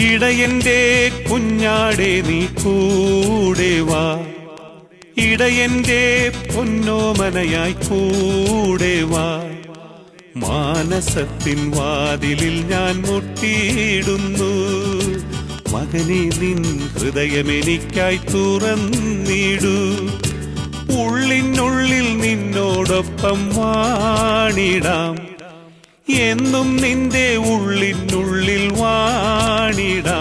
ഇടയന്റെ കുഞ്ഞാടെ നീ കൂടെ വാ ഇടയന്റെ പൊന്നോമനയായി കൂടെ വാ മാനസത്തിൻ വാതിലിൽ ഞാൻ മുട്ടിയിടുന്നു മകനെ നിൻ ഹൃദയമെനിക്കായി തുറന്നിടൂ ഉള്ളിനുള്ളിൽ നിന്നോടൊപ്പം വാണിടാം എന്നും നിന്റെ ഉള്ളിനുള്ളിൽ വാണിടാം